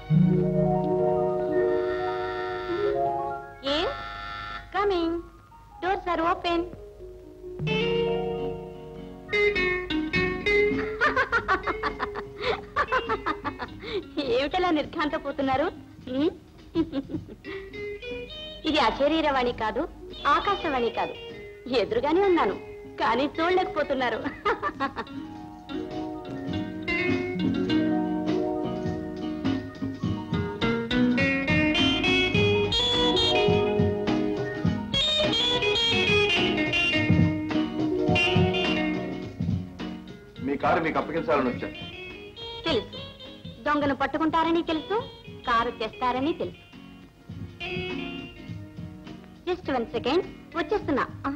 Yes, coming. Doors are open. ఏమిటలా నిర్ఘాంతపోతున్నారు హ్మ్? ఇది అశరీరవాణి కాదు ఆకాశవాణి కాదు ఎదురుగానే ఉన్నాను కానీ చూడలేకపోతున్నారు మీ కారు మీకు అప్పగించాలని వచ్చాను తెలుసు దొంగను పట్టుకుంటారని తెలుసు కారు తెస్తారని తెలుసు జస్ట్ వన్ సెకండ్ వచ్చేస్తున్నా ఆ.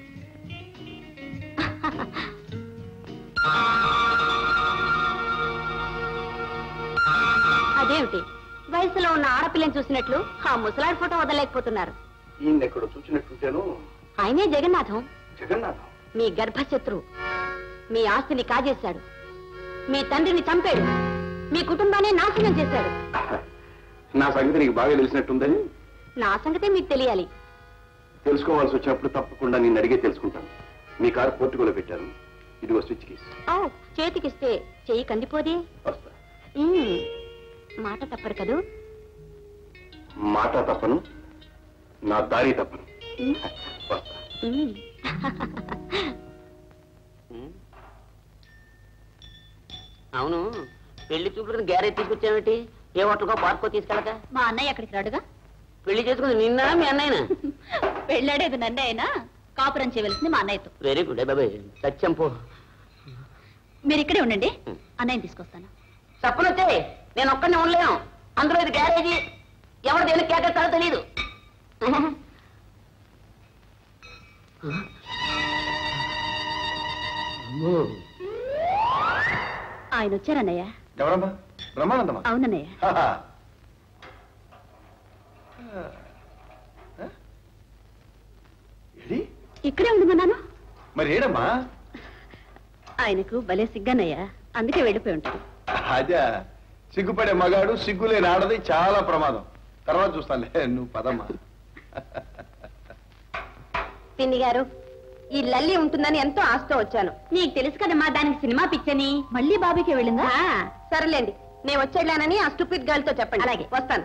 అదేమిటి వయసులో ఉన్న ఆడపిల్లని చూసినట్లు ఆ ముసలాడి ఫోటో వదలలేకపోతున్నారు ఈయన ఎక్కడ చూసినట్టుంటేను ఆయనే జగన్నాథం జగన్నాథం మీ గర్భశత్రువు మీ ఆస్తిని కాజేశాడు మీ తండ్రిని చంపాడు మీ కుటుంబాన్ని నాశనం చేశాడు నా సంగతి నీకు బాగా తెలిసినట్టుందని నా సంగతే మీకు తెలియాలి తెలుసుకోవాల్సి వచ్చినప్పుడు తప్పకుండా నేను అడిగే తెలుసుకుంటాను మీ కారు పోర్టుగోలో పెట్టాను ఇదిగో స్విచ్ కీస్ ఓ చేతికిస్తే చెయ్యి కందిపోదే వస్తా ఉమ్, మాట తప్పరు కదూ మాట తప్పను నా దారి తప్పను ఉమ్, వస్తా ఉమ్. అవును పెళ్లి చూపులకు గ్యారేజ్ తీసుకొచ్చావేంటి ఏ హోటల్కో పార్కో తీసుకెళ్ళక మా అన్నయ్య అక్కడికి రాడుగా పెళ్లి చేసుకుంది నిన్న మీ అన్నయ్యనా పెళ్ళాడేది నన్నే అయినా కాపురం చేయవలసింది మా అన్నయ్యతో వెరీ గుడ్ బాబాయ్ సత్యం పో మీరు ఇక్కడే ఉండండి అన్నయ్యని తీసుకొస్తాను తప్పను వచ్చాయి నేను ఒక్కడిని ఉండలేను అందులో ఇది గ్యారేజీ ఎవరు దేనికి కేకేస్తారో తెలీదు ఆయన వచ్చారన్నయ్య ఎవరమ్మా బ్రహ్మానందమా అవునన్నయ్య ఏడి ఇక్కడే ఉండమన్నాను మరి ఏడమ్మా ఆయనకు భలే సిగ్గన్నయ్య అందుకే వెళ్ళిపోయి ఉంటాడు అదే సిగ్గుపడే మగాడు సిగ్గులేని ఆడది చాలా ప్రమాదం తర్వాత చూస్తానులే నువ్వు పదమ్మా పిన్ని గారు ఈ లల్లి ఉంటుందని ఎంతో ఆశతో వచ్చాను నీకు తెలుసు కదమ్మా దానికి సినిమా పిచ్చని మళ్ళీ బాబీకి వెళ్ళిందా సరేలేండి నేను వచ్చేళ్ళానని ఆ స్టూపిడ్ గర్ల్ తో చెప్పండి అలాగే వస్తాను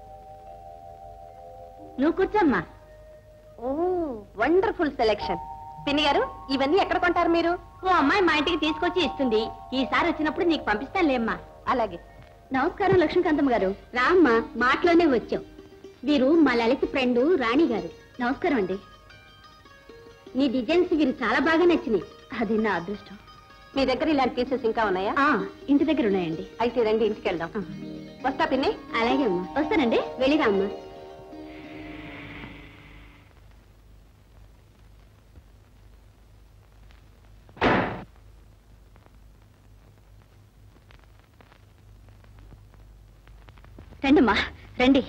నువ్వు కూర్చోమ్మా ఓ వండర్ఫుల్ సెలెక్షన్ పిన్ని గారు ఇవన్నీ ఎక్కడ కొంటారు మీరు ఓ అమ్మాయి మా ఇంటికి తీసుకొచ్చి ఇస్తుంది ఈసారి వచ్చినప్పుడు నీకు పంపిస్తానులేమ్మా అలాగే నమస్కారం లక్ష్మీకాంతమ్మ గారు రామ్మా మాటలోనే వచ్చాం వీరు మా లలిత ఫ్రెండ్ రాణి గారు నమస్కారం అండి నీ డిజైన్స్ వీరు చాలా బాగా నచ్చినాయి అది నా అదృష్టం మీ దగ్గర ఇలాంటి పీసెస్ ఇంకా ఉన్నాయా ఇంటి దగ్గర ఉన్నాయండి అయితే రండి ఇంటికి వెళ్దాం వస్తా పిన్ని అలాగే అమ్మా వస్తానండి వెళ్ళిరా అమ్మా రండమ్మా రండి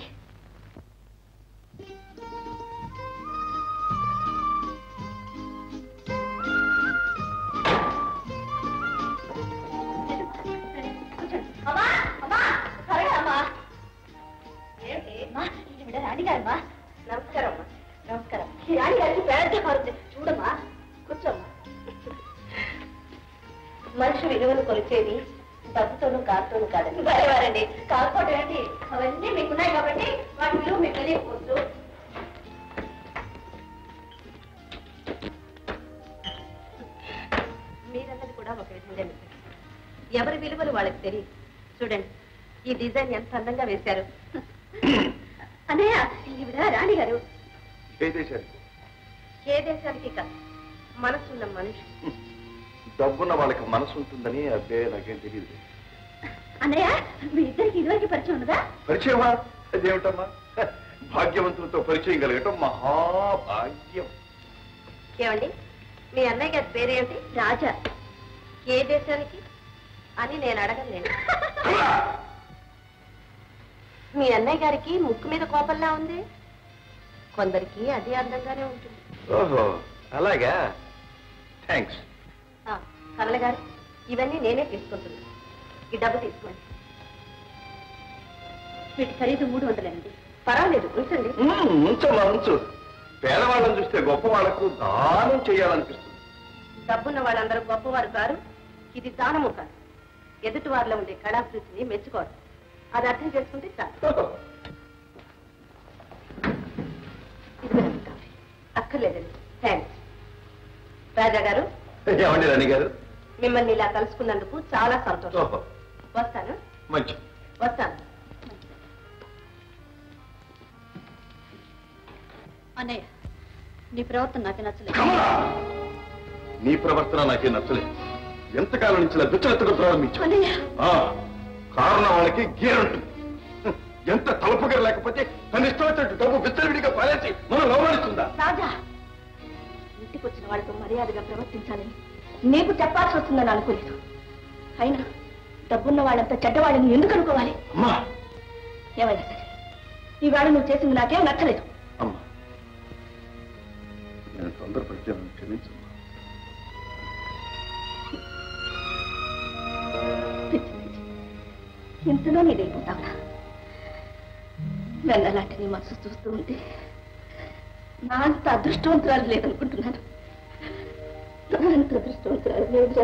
రాణిగారమ్మా నమస్కారం అమ్మా నమస్కారం ఈ రాణిగారికి పెద్ద కారు చూడమ్మా కూర్చోమ్మా మనిషి విలువను కొలిచేది డబ్బుతోనూ కారుతోనూ కాదండి వారండి కాకపోతే ఏంటి అవన్నీ మీకున్నాయి కాబట్టి వాటి విలువ మీకు తెలియకపోవచ్చు మీరన్నది కూడా ఒక విధంగా నిజం. ఎవరి విలువలు వాళ్ళకి తెలియదు చూడండి ఈ డిజైన్ ఎంత అందంగా వేశారు అన్నయ్య ఈవిడ రాణి గారు ఏ దేశాలు ఏ దేశానికి కాదు మనసున్న మనిషి డబ్బున్న వాళ్ళకి మనసు ఉంటుందని అబ్బే నాకేం తెలియదు అన్నయ్య మీ ఇద్దరికి ఇదివరకు పరిచయం ఉన్నదా పరిచయమా అదేమిటమ్మా భాగ్యవంతులతో పరిచయం కలగటం మహాభాగ్యం ఏమండి మీ అన్నయ్య గారి పేరేంటి రాజా ఏ దేశానికి అని నేను అడగలేను మీ అన్నయ్య గారికి ముక్కు మీద కోపంలా ఉంది కొందరికి అదే అందంగానే ఉంటుంది ఓహో అలాగా థ్యాంక్స్ ఆ, కమల గారు ఇవన్నీ నేనే తీసుకుంటున్నాను ఈ డబ్బు తీసుకోండి వీటి ఖరీదు మూడు వందలండి పర్వాలేదు ఉంచండి ఉంచమ్మా ఉంచు పేదవాళ్ళని చూస్తే గొప్ప వాళ్ళకు దానం చేయాలనిపిస్తుంది డబ్బున్న వాళ్ళందరూ గొప్పవారు కారు ఇది దానము కాదు ఎదుటి వారిలో ఉండే కళాకృతిని మెచ్చుకోవడం అది అర్థం చేసుకుంటే చాలు ఇదిగోనండి కాఫీ. అక్కర్లేదండి థ్యాంక్స్ రాజా గారు ఏమండి రాణి గారు మిమ్మల్ని ఇలా కలుసుకున్నందుకు చాలా సంతోషం ఓహో, వస్తాను మంచి వస్తాను అన్నయ్య నీ ప్రవర్తన నాకు నచ్చలేదు కమలా! నీ ప్రవర్తన నాకే నచ్చలేదు ఎంతకాలం నుంచి ఇలా దుచ్చలెత్తడం ప్రారంభించావు అన్నయ్య ఆ, కారణం వాళ్ళకి గీరంటుంది హ్మ్, ఎంత తలపగర లేకపోతే తన ఇష్టం వచ్చినట్టు డబ్బు విచ్చలవిడిగా పారేసి మనం లోపలిస్తుందా రాజా ఇంటికి వచ్చిన వాళ్ళతో మర్యాదగా ప్రవర్తించాలని నీకు చెప్పాల్సి వస్తుందని అనుకోలేదు అయినా డబ్బున్న వాళ్ళంతా చెడ్డవాళ్ళని ఎందుకు అనుకోవాలి అమ్మా ఏమైనా సరే ఈవేళ నువ్వు చేసింది నాకేం నచ్చలేదు అమ్మా నేను తొందరపడితే క్షమించమ్మా పిచ్చి పిచ్చి. ఇంతలో నీ వెళ్ళిపోతావునా వెన్నలాంటి నీ మనసు చూస్తూ ఉంటే నా అంత అదృష్టవంతురాలు లేదనుకుంటున్నాను నా అంత అదృష్టవంతురాలు లేదురా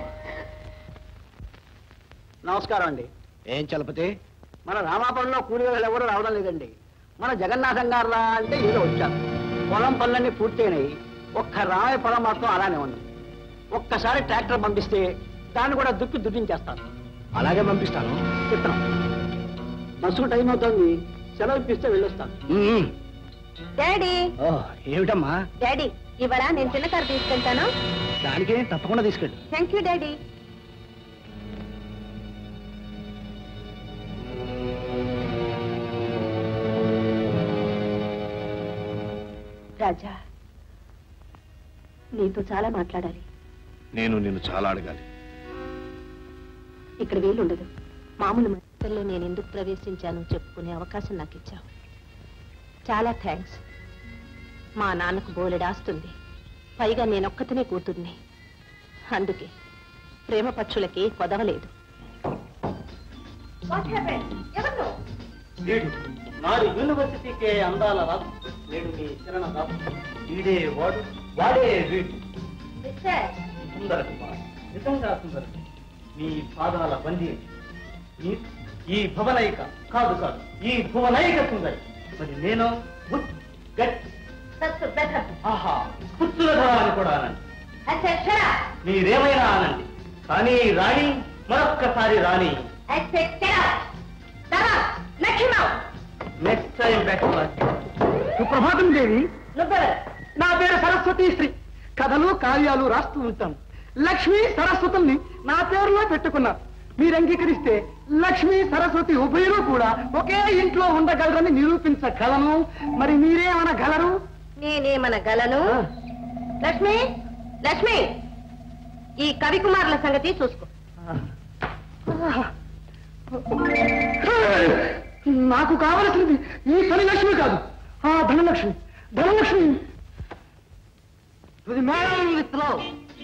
నమస్కారం అండి ఏం చలపతి మన రామాపురంలో కూలి వాళ్ళు ఎవరు రావడం లేదండి మన జగన్నాథం గారు రా అంటే ఏదో వచ్చారు పొలం పనులన్నీ పూర్తయినాయి ఒక్క రామయ్య పొలం మాత్రం అలానే ఉంది ఒక్కసారి ట్రాక్టర్ పంపిస్తే దాన్ని కూడా దుక్కి దుడ్డించేస్తాను అలాగే పంపిస్తాను చిత్రం మసుకు టైం అవుతుంది సెలవు ఇప్పిస్తే వెళ్ళొస్తాను ఉమ్. డాడీ ఓ ఏమిటమ్మా డాడీ ఇవాళ నేను చిన్న కారు తీసుకెళ్తాను దానికి తప్పకుండా తీసుకెళ్ళు థ్యాంక్ యూ డాడీ రాజా నీతో చాలా మాట్లాడాలి నేను నిన్ను చాలా అడగాలి ఇక్కడ వీలుండదు మామూలు మధ్యలో నేను ఎందుకు ప్రవేశించానో చెప్పుకునే అవకాశం నాకు ఇచ్చావు చాలా థ్యాంక్స్ మా నాన్నకు బోలెడాస్తుంది పైగా నేనొక్కతనే కూతుర్ని అందుకే ప్రేమ పక్షులకి కొదవలేదు వీడు నాడు యూనివర్సిటీకే అందాల రాదు నేడు మీ కిరణ రాదు వీడే వాడు వాడే వీడు సుందర కుమార్ నిజంగా సుందర మీ పాదాల బందీ ఈ- ఈ భవనైక కాదు కాదు ఈ భువనైక సుందరి మరి నేను బుద్ధ్ గట్ ఆహా పుత్రుల అని కూడా అనండి మీరేమైనా అనండి కానీ రాణి మరొక్కసారి రాణి నెక్స్ట్ టైం బ్యాక్ సుప్రభాతం దేవి నా పేరు సరస్వతి శ్రీ కథలు కావ్యాలు రాస్తూ ఉంటాను లక్ష్మీ సరస్వతుల్ని నా పేరులో పెట్టుకున్నాను మీరు అంగీకరిస్తే లక్ష్మీ సరస్వతి ఉభయులు కూడా ఒకే ఇంట్లో ఉండగలరని నిరూపించగలను మరి మీరేమనగలరు నేనేమనగలను లక్ష్మి లక్ష్మి ఈ కవికుమారుల సంగతి చూసుకో నాకు కావలసింది ఈ పని లక్ష్మి కాదు ఆ ధనలక్ష్మి ధనలక్ష్మి విత్ లవ్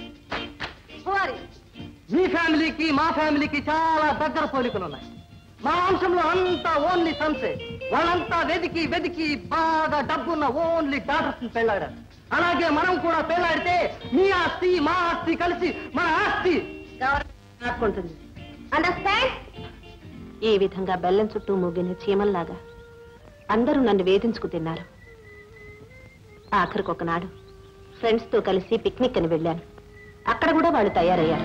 మీ ఫ్యామిలీకి మా ఫ్యామిలీకి చాలా దగ్గర పోలికలు ఉన్నాయి మా వంశంలో అంతా ఓన్లీ సన్సే వాళ్ళంతా వెతికి వెతికి బాగా డబ్బున్న ఓన్లీ డాక్టర్స్ పెళ్ళాడారు అలాగే మనం కూడా పెళ్ళాడితే మీ ఆస్తి మా ఆస్తి కలిసి మన ఆస్తి నాకుంటుంది అండర్స్టాండ్ ఈ విధంగా బెల్లం చుట్టూ మూగిన చీమల్లాగా అందరూ నన్ను వేధించుకు తిన్నారు ఆఖరికి ఒకనాడు ఫ్రెండ్స్ తో కలిసి పిక్నిక్ అని వెళ్ళాను అక్కడ కూడా వాళ్ళు తయారయ్యారు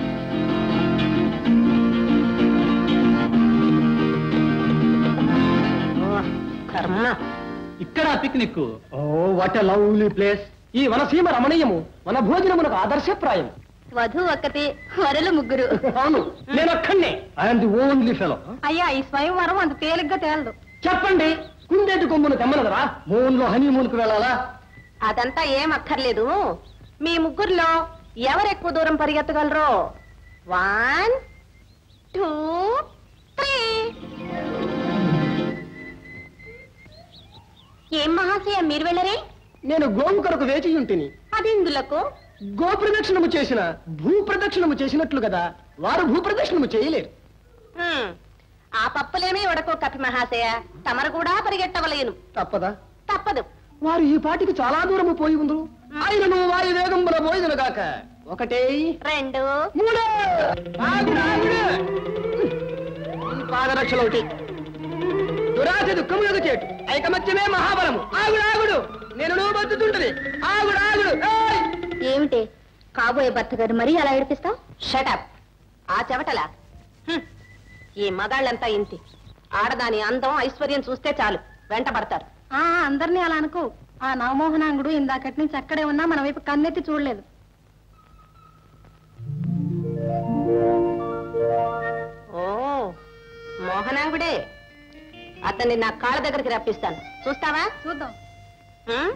ఓ, కర్మ ఇక్కడ picnic oh what lovely place ఈ వనసీమ రమణీయము మన భోజనమునకు ఆదర్శప్రాయం వధు ఒక్కటి వరలు ముగ్గురు అవును నేను ఒక్కనే ఐఎమ్ ది ఓన్లీ ఫెలో అయ్యా ఈ స్వయంవరం అంత తేలిగ్గా తేలదు చెప్పండి కుందేటి కొమ్మును తెమ్మనదరా మూన్ లో హనీమూన్ కు వెళ్ళాలా అదంతా ఏం అక్కర్లేదు మీ ముగ్గురులో ఎవరు ఎక్కువ దూరం పరిగెత్తగలరో వన్ టూ త్రీ ఏం మహాశయ మీరు వెళ్ళరే నేను గోవు కొరకు వేచి ఉంటిని అది ఇందులకు గో ప్రదక్షిణము చేసిన భూ ప్రదక్షిణము చేసినట్లు కదా వారు భూ ప్రదక్షిణము చేయలేరు హ్మ్. ఆ పప్పులేమీ ఉడకో కపి మహాశయ తమరు కూడా పరిగెట్టవలేను తప్పదా తప్పదు వారు ఈ పాటికి చాలా దూరము పోయి ఉందరు ఆయనను వారి వేగంబుల పోయిదను గాక ఒకటే రెండు మూడు ఆగుడు, ఆగుడు. ఈ పాదరక్షలు ఒకటి దురాశ దుఃఖములకు చేటు ఐకమత్యమే మహాబలము ఆగుడు ఆగుడు నేను బతుతుంటది ఆగుడు ఆగుడు ఏయ్! ఏమిటి కాబోయే భర్త గారు మరీ అలా ఏడిపిస్తావు షటప్ ఆ చెవటలా హ్మ్. ఈ మగాళ్ళంతా ఇంతి ఆడదాని అందం ఐశ్వర్యం చూస్తే చాలు వెంటబడతారు ఆ అందరినీ అలా అనుకో ఆ నవమోహనాంగుడు ఇందాకటి నుంచి అక్కడే ఉన్నా మన వైపు కన్నెత్తి చూడలేదు ఓ మోహనాంగుడే అతన్ని నా కాళ్ళ దగ్గరికి రప్పిస్తాను చూస్తావా చూద్దాం హ్మ్?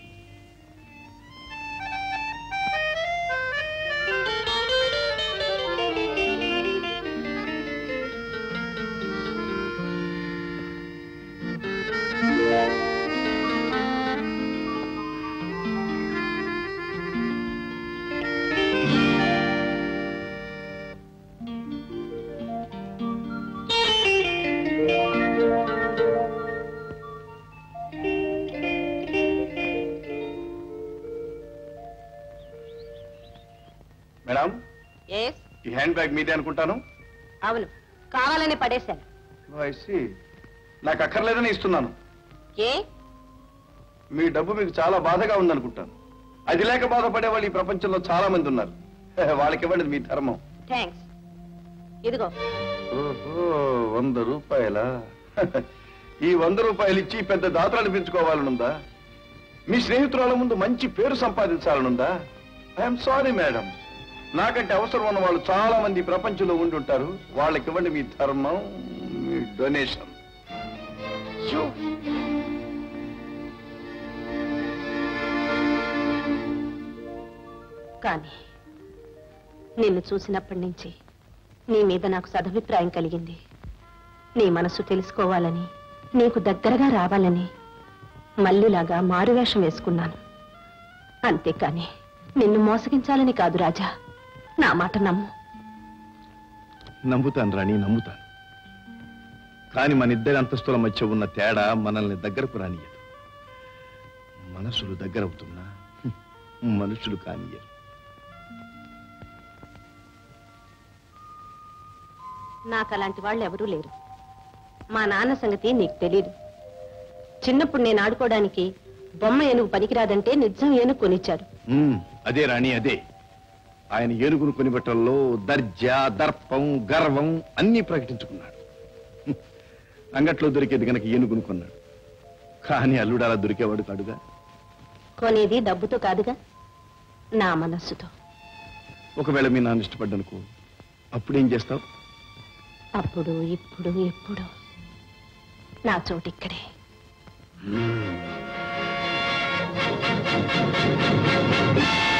మేడం ఎస్ ఈ హ్యాండ్ బ్యాగ్ మీదే అనుకుంటాను అవును కావాలని పడేశాను I see. నాకు అక్కర్లేదని ఇస్తున్నాను ఏ మీ డబ్బు మీకు చాలా బాధగా ఉందనుకుంటాను అది లేక బాధపడే వాళ్ళు ఈ ప్రపంచంలో చాలా మంది ఉన్నారు వాళ్ళకి ఇవ్వండి మీ ధర్మం థ్యాంక్స్ ఇదిగో ఓహో వంద రూపాయల ఈ వంద రూపాయలు ఇచ్చి పెద్ద దాతలు అనిపించుకోవాలనుందా మీ స్నేహితురాల ముందు మంచి పేరు సంపాదించాలనుందా ఐఎమ్ సారీ మేడం నాకంటే అవసరం ఉన్న వాళ్ళు చాలా మంది ఈ ప్రపంచంలో ఉండి ఉంటారు వాళ్ళకి ఇవ్వండి మీ ధర్మం మీ డొనేషన్ కానీ నిన్ను చూసినప్పటి నుంచి నీ మీద నాకు సదభిప్రాయం కలిగింది నీ మనసు తెలుసుకోవాలని నీకు దగ్గరగా రావాలని మల్లిలాగా మారువేషం వేసుకున్నాను అంతేకాని నిన్ను మోసగించాలని కాదు రాజా నా మాట నమ్ము నమ్ముతాను రాణి నమ్ముతాను కానీ మన ఇద్దరి అంతస్తుల మధ్య ఉన్న తేడా మనల్ని దగ్గరకు రానియదు మనసులు దగ్గరవుతున్నా హ్మ్, మనుషులు కానియరు నాకు అలాంటి వాళ్ళు ఎవరూ లేరు మా నాన్న సంగతి నీకు తెలీదు చిన్నప్పుడు నేను ఆడుకోవడానికి బొమ్మ ఏనుగు పనికిరాదంటే నిజం ఏనుగు కొనిచ్చారు ఉమ్, అదే రాణి అదే ఆయన ఏనుగును కొనిబట్టల్లో దర్జా దర్పం గర్వం అన్నీ ప్రకటించుకున్నాడు హ్మ్, అంగట్లో దొరికేది గనక ఏనుగును కొన్నాడు కానీ అల్లుడు అలా దొరికేవాడు కాడుగా కొనేది డబ్బుతో కాదుగా నా మనస్సుతో ఒకవేళ మీ నాన్న ఇష్టపడ్డనుకో అప్పుడేం చేస్తావు అప్పుడు ఇప్పుడు ఎప్పుడు నా చోటిక్కడే ఆ